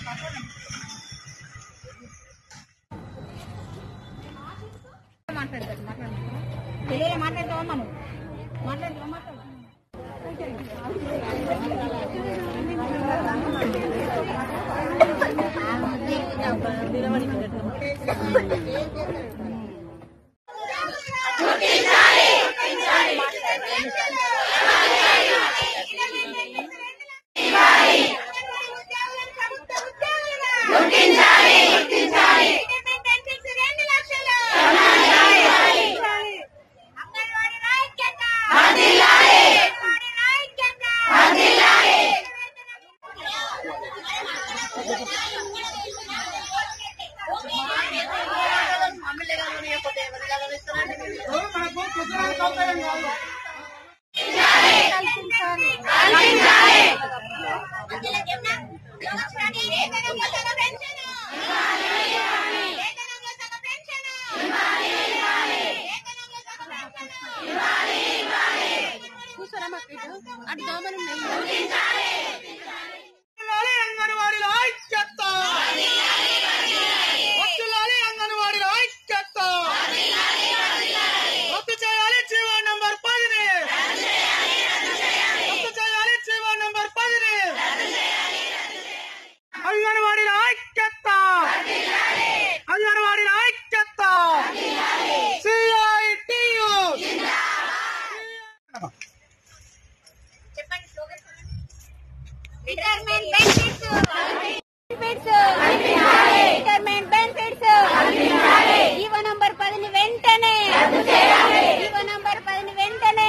మాట్లాడతాడు మాట్లాడతాడు తెలుగులో మాట్లాడతావా మనం మాట్లాడతావా మాట్లాడు వర్ధిల్లాలి అంగన్వాడీల ఐక్యత వర్ధిల్లాలి అంగన్వాడీల ఐక్యత రద్దు చేయాలి జీవో నంబర్ పదిని రద్దు చేయాలి జీవో నంబర్ పదిని అంగన్వాడీల ఐక్యత అంగన్వాడీల ఐక్యత సిఐటియు చెప్పండి slogan retirement benefits retirement benefits GO number పదిని వెంటనే జీవో నంబర్ పదిని వెంటనే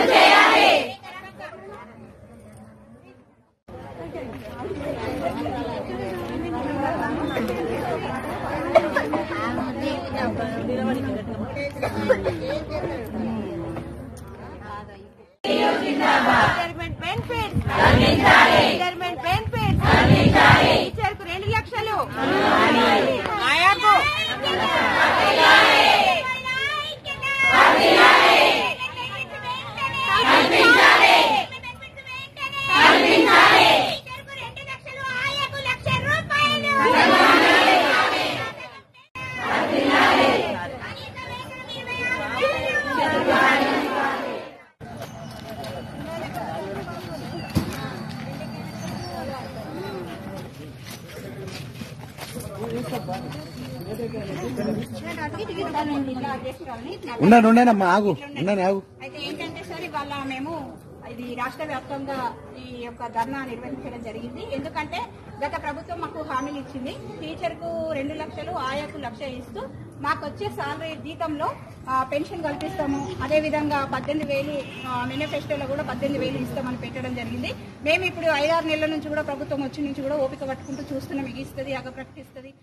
రిటైర్మెంట్ బెనిఫిట్స్ రిటైర్మెంట్ బెనిఫిట్స్ టీచర్కు రెండు లక్షలు ఆయాకు ఉన్నాను ఉన్నానమ్మా ఆగు ఉన్నాను ఆగు అయితే ఏంటంటే సార్ ఇవాళ మేము ఇది రాష్ట్ర వ్యాప్తంగా ఈ యొక్క ధర్నా నిర్వహించడం జరిగింది ఎందుకంటే గత ప్రభుత్వం మాకు హామీలు ఇచ్చింది టీచర్ కు రెండు లక్షలు ఆయాకు లక్ష ఇస్తూ మాకు వచ్చే సాలరీ జీతంలో ఆ, పెన్షన్ కల్పిస్తాము అదే విధంగా పద్దెనిమిది వేలు మేనిఫెస్టోలో కూడా పద్దెనిమిది వేలు ఇస్తామని పెట్టడం జరిగింది మేము ఇప్పుడు ఐదారు నెలల నుంచి కూడా ప్రభుత్వం వచ్చి నుంచి కూడా ఓపిక పట్టుకుంటూ చూస్తున్నాం ఇది ఇస్తుంది అగ ప్రకటిస్తుంది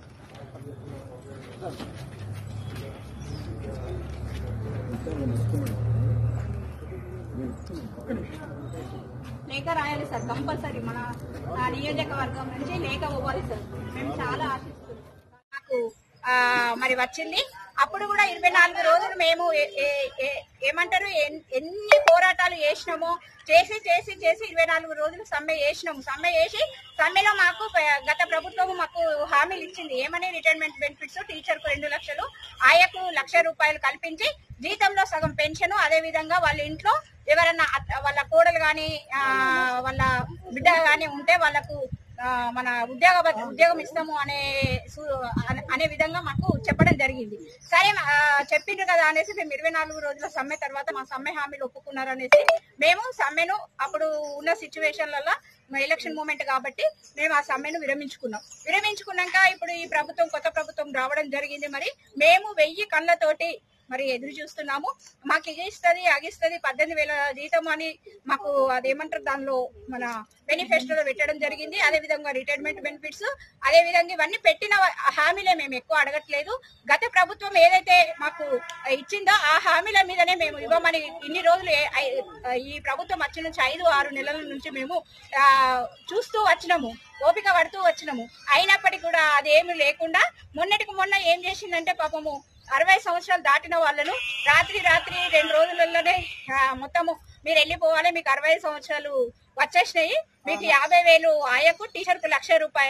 లేఖ రాయాలి సార్ కంపల్సరీ మన ఆ, నియోజకవర్గం నుంచి లేఖ ఇవ్వాలి సార్ మేము చాలా ఆశిస్తున్నాం మాకు ఆ, మరి వచ్చింది అప్పుడు కూడా ఇరవై నాలుగు రోజులు మేము ఏ- ఏ- ఏ- ఏమంటారు ఎన్- ఎన్ని పోరాటాలు చేసినామో చేసి చేసి చేసి ఇరవై నాలుగు రోజులు సమ్మె చేసినాము సమ్మె చేసి సమ్మెలో మాకు ప- గత ప్రభుత్వం మాకు హామీలు ఇచ్చింది ఏమని రిటైర్మెంట్ బెనిఫిట్స్ టీచర్ కు రెండు లక్షలు ఆయకు లక్ష రూపాయలు కల్పించి జీతంలో సగం పెన్షన్ అదే విధంగా వాళ్ళ ఇంట్లో ఎవరన్నా అత్త- వాళ్ళ కోడలు గాని ఆ, వాళ్ళ బిడ్డ గాని ఉంటే వాళ్ళకు ఆ, మన ఉద్యోగ భద్ర- ఉద్యోగం ఇస్తాము అనే సు- అనే- అనే విధంగా మాకు చెప్పడం జరిగింది సరే ఆ, చెప్పిండ్రు కదా అనేసి మేము ఇరవై నాలుగు రోజుల సమ్మె తర్వాత మా సమ్మె హామీలు ఒప్పుకున్నారు అనేసి మేము సమ్మెను అప్పుడు ఉన్న సిచ్యువేషన్లలో ఎలక్షన్ మూమెంట్ కాబట్టి మేము ఆ సమ్మెను విరమించుకున్నాం విరమించుకున్నాక ఇప్పుడు ఈ ప్రభుత్వం కొత్త ప్రభుత్వం రావడం జరిగింది మరి మేము వెయ్యి కళ్ళతోటి మరి ఎదురు చూస్తున్నాము మాకు ఇగిస్తుంది అగిస్తుంది పద్దెనిమిది వేల జీతం అని మాకు అదేమంటారు దానిలో మన మేనిఫెస్టోలో పెట్టడం జరిగింది అదే విధంగా రిటైర్మెంట్ బెనిఫిట్స్ అదే విధంగా ఇవన్నీ పెట్టిన హామీలే మేము ఎక్కువ అడగట్లేదు గత ప్రభుత్వం ఏదైతే మాకు ఇచ్చిందో ఆ హామీల మీదనే మేము ఇవ్వమని ఇన్ని రోజులు ఏ- ఐ- ఈ ప్రభుత్వం వచ్చిన నుంచి ఐదు ఆరు నెలల నుంచి మేము ఆ, చూస్తూ వచ్చినాము ఓపిక పడుతూ వచ్చినాము అయినప్పటికీ కూడా అదేమి లేకుండా మొన్నటికి మొన్న ఏం చేసిందంటే పాపము అరవై సంవత్సరాలు దాటిన వాళ్ళను రాత్రి రాత్రి రెండు రోజులలోనే ఆ, మొత్తము మీరు వెళ్ళిపోవాలి మీకు అరవై సంవత్సరాలు వచ్చేసినాయి మీకు యాభై వేలు ఆయకు టీచర్ కు లక్ష రూపాయలు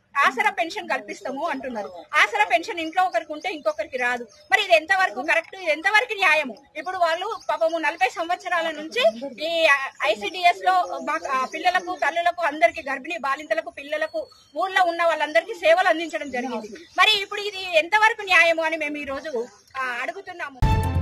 ఆసరా పెన్షన్ కల్పిస్తాము అంటున్నారు ఆసరా పెన్షన్ ఇంట్లో ఒకరికి ఉంటే ఇంకొకరికి రాదు మరి ఇది ఎంతవరకు కరెక్ట్ ఇది ఎంతవరకు న్యాయము ఇప్పుడు వాళ్ళు పాపము నలభై సంవత్సరాల నుంచి ఈ ఐసిడిఎస్ లో మాకు ఆ పిల్లలకు తల్లులకు అందరికి గర్భిణీ బాలింతలకు పిల్లలకు ఊళ్ళో ఉన్న వాళ్ళందరికీ సేవలు అందించడం జరిగింది మరి ఇప్పుడు ఇది ఎంతవరకు న్యాయము అని మేము ఈ రోజు ఆ, అడుగుతున్నాము